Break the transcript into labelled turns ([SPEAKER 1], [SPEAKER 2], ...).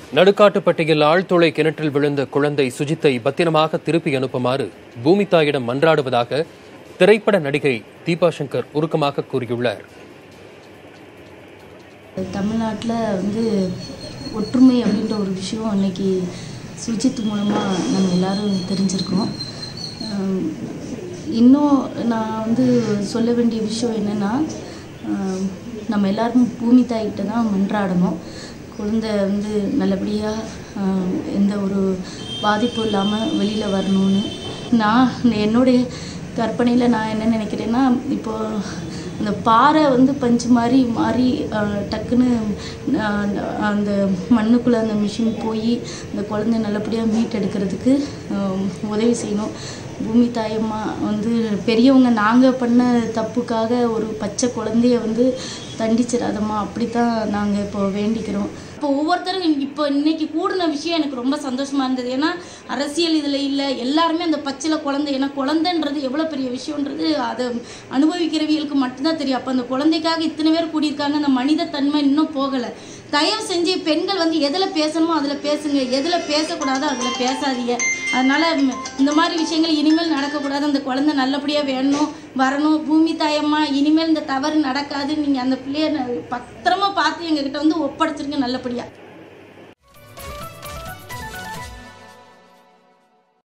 [SPEAKER 1] நடுக்காட்டுப்பட்டியில் ஆழ்துளை கிணற்றில் விழுந்த குழந்தை சுஜித்தை பத்திரமாக திருப்பி அனுப்புமாறு பூமி தாயிடம் மன்றாடுவதாக திரைப்பட நடிகை தீபா சங்கர் உருக்கமாக கூறியுள்ளார்
[SPEAKER 2] தமிழ்நாட்டில் வந்து ஒற்றுமை அப்படின்ற ஒரு விஷயம் அன்னைக்கு சுஜித் மூலமாக நம்ம எல்லாரும் தெரிஞ்சிருக்கோம் ஆம், இன்னும் நான் வந்து சொல்ல வேண்டிய விஷயம் என்னென்னா நம்ம எல்லாரும் பூமி தாய்கிட்ட தான் மன்றாடணும் குழந்தை வந்து நல்லபடியாக எந்த ஒரு பாதிப்பும் இல்லாமல் வெளியில் வரணும்னு நான் என்னுடைய கற்பனையில் நான் என்ன நினைக்கிறேன்னா இப்போ அந்த பாறை வந்து பஞ்சு மாதிரி மாறி அஹ், டக்குன்னு அஹ், அந்த மண்ணுக்குள்ளே அந்த மிஷின் போய் அந்த குழந்தைய நல்லபடியாக மீட்டெடுக்கிறதுக்கு அஹ், உதவி செய்யணும் பூமி தாயம்மா வந்து பெரியவங்க நாங்கள் பண்ண தப்புக்காக ஒரு பச்சை குழந்தைய வந்து தண்டிச்சிடாதம்மா அப்படி தான் நாங்கள் இப்போ வேண்டிக்கிறோம்
[SPEAKER 3] இப்போ ஒவ்வொருத்தரும் இப்போ இன்னைக்கு கூடின விஷயம் எனக்கு ரொம்ப சந்தோஷமா இருந்தது ஏன்னா அரசியல் இதில் இல்லை எல்லாருமே அந்த பச்சில குழந்தை ஏன்னா குழந்தைன்றது எவ்வளோ பெரிய விஷயன்றது அதை அனுபவிக்கிறவங்களுக்கு மட்டும்தான் தெரியும் அப்போ அந்த குழந்தைக்காக இத்தனை பேர் கூடியிருக்காங்க அந்த மனித தன்மை இன்னும் போகலை தயவு செஞ்சு பெண்கள் வந்து எதில் பேசணுமோ அதில் பேசுங்க எதில் பேசக்கூடாதோ அதில் பேசாதீங்க அதனால ம், இந்த மாதிரி விஷயங்கள் இனிமேல் நடக்கக்கூடாது அந்த குழந்தை நல்லபடியாக வேணும் வரணும் பூமி தாயம்மா இனிமேல் இந்த தவறு நடக்காது நீங்கள் அந்த பிள்ளைய ந- பத்திரமா பார்த்து எங்ககிட்ட வந்து ஒப்படைச்சிருங்க நல்லபடியாக